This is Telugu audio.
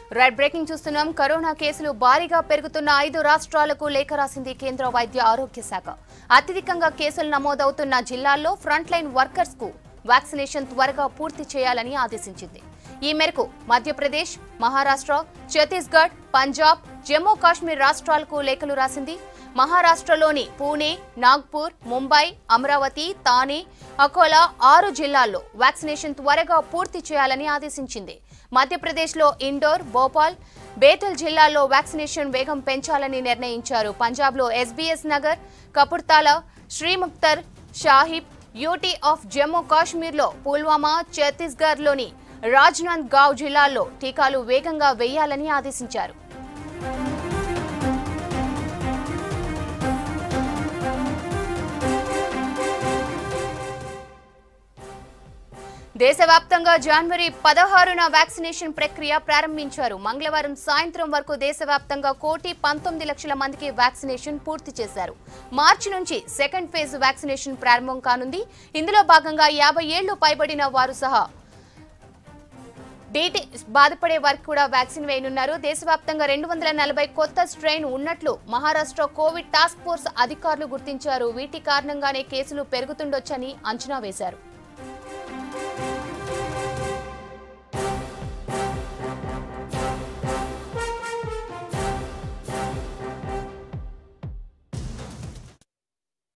రైట్ బ్రేకింగ్ చూస్తున్నాం కరోనా కేసులు భారీగా పెరుగుతున్న ఐదు రాష్ట్రాలకు లేఖ రాసింది కేంద్ర వైద్య ఆరోగ్య శాఖ అత్యధికంగా కేసులు నమోదవుతున్న జిల్లాల్లో ఫ్రంట్ లైన్ వర్కర్స్ కు వ్యాక్సినేషన్ త్వరగా పూర్తి చేయాలని ఆదేశించింది ఈ మేరకు మధ్యప్రదేశ్ మహారాష్ట్ర ఛత్తీస్గఢ్ పంజాబ్ జమ్మూ కాశ్మీర్ రాష్ట్రాలకు లేఖలు రాసింది మహారాష్ట్రలోని పూణే నాగ్పూర్ ముంబై అమరావతి తానే అకోలా ఆరు జిల్లాల్లో వ్యాక్సినేషన్ త్వరగా పూర్తి చేయాలని ఆదేశించింది మధ్యప్రదేశ్లో ఇండోర్ భోపాల్ బేతల్ జిల్లాల్లో వ్యాక్సినేషన్ వేగం పెంచాలని నిర్ణయించారు పంజాబ్లో SBS Nagar Kapurthala శ్రీముక్తర్ షాహిబ్ UT of Jammu కాశ్మీర్లో పుల్వామా ఛత్తీస్గఢ్లోని రాజ్నాంద్ గావ్ జిల్లాల్లో టీకాలు వేగంగా వేయాలని ఆదేశించారు దేశవ్యాప్తంగా జనవరి పదహారున వ్యాక్సినేషన్ ప్రక్రియ ప్రారంభించారు మంగళవారం సాయంత్రం వరకు దేశవ్యాప్తంగా కోటి పంతొమ్మిది లక్షల మందికి వ్యాక్సినేషన్ పూర్తి చేశారు మార్చి నుంచి సెకండ్ ఫేజ్ వ్యాక్సినేషన్ ప్రారంభం కానుంది ఇందులో భాగంగా యాభై ఏళ్లు పైబడిన వారు సహా డీటీ బాధపడే వారికి కూడా వ్యాక్సిన్ వేయనున్నారు దేశవ్యాప్తంగా రెండు వందల నలభై కొత్త స్ట్రెయిన్ ఉన్నట్లు మహారాష్ట్ర కోవిడ్ టాస్క్ ఫోర్స్ అధికారులు గుర్తించారు వీటి కారణంగానే కేసులు పెరుగుతుండొచ్చని అంచనా వేశారు